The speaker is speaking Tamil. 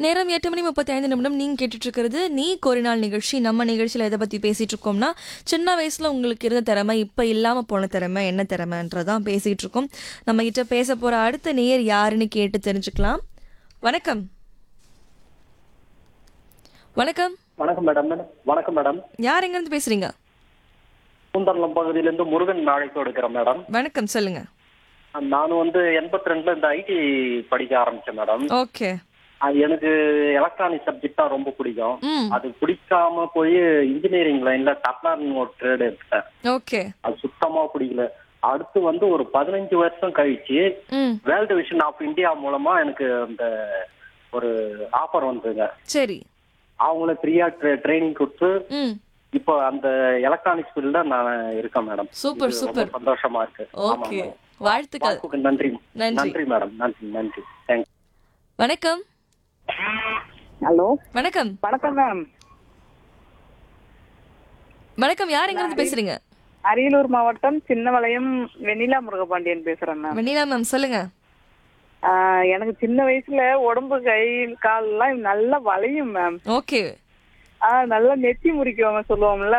நேரம் எட்டு மணி முப்பத்தி ஐந்து நிமிடம் நீங்கள் கேட்டுட்டு இருக்கிறது நீ கோரினால் நிகழ்ச்சி நம்ம நிகழ்ச்சியில் எதை பற்றி பேசிகிட்டு இருக்கோம்னா சின்ன வயசில் உங்களுக்கு இருந்த திறமை இப்போ இல்லாமல் போன திறமை என்ன திறமைன்றதான் பேசிகிட்டு இருக்கோம் நம்ம கிட்ட பேச போகிற அடுத்த நேயர் யாருன்னு கேட்டு தெரிஞ்சுக்கலாம் வணக்கம் வணக்கம் வணக்கம் மேடம் வணக்கம் மேடம் யார் எங்கேருந்து பேசுகிறீங்க பூந்தரலம் பகுதியிலேருந்து முருகன் நாளைக்கு எடுக்கிறேன் மேடம் வணக்கம் சொல்லுங்கள் நான் வந்து எண்பத்தி ரெண்டுல இந்த ஐடி படிக்க ஆரம்பிச்சேன் மேடம் ஓகே அது எனக்கு எலக்ட்ரானிக் சப்ஜெக்ட் தான் ரொம்ப பிடிக்கும் ம் அது பிடிக்காம போய் இன்ஜினியரிங் லைன்ல டப்லார்னு ஒரு ட்ரேட் எடுத்தேன் ஓகே அது சுத்தமா பிடிக்கல அடுத்து வந்து ஒரு பதினஞ்சு வருஷம் கழிச்சு ம் வேர்ல்டு விஷன் ஆஃப் இந்தியா மூலமா எனக்கு அந்த ஒரு ஆஃபர் வந்ததுங்க சரி அவங்கள ஃப்ரீயா ட்ரைனிங் கொடுத்து ம் இப்போ அந்த எலக்ட்ரானிக்ஸ் ஃபீல்ட்ல நான் இருக்கேன் மேடம் சூப்பர் இது சூப்பர் ரொம்ப சந்தோஷமா இருக்கு ஆமா, ஓகே மேடம். வாழ்த்துக்கள் வாய்ப்புக்கு நன்றி நன்றி. நன்றி மேடம் நன்றி நன்றி தேங்க்ஸ் வணக்கம் ஹலோ வணக்கம் வணக்கம் மேம் வணக்கம் யார் எங்க இருந்து பேசுறீங்க அரியலூர் மாவட்டம் சின்னவளையம் வெண்ணிலா முருகபாண்டியன் பேசுறேன் மேம் வெண்ணிலா மேம் சொல்லுங்க ஆஹ் எனக்கு சின்ன வயசுல உடம்பு கை கால் எல்லாம் நல்லா வளையும் மேம் ஓகே ஆஹ் நல்லா நெத்தி முறிக்குவாங்க சொல்லுவோம்ல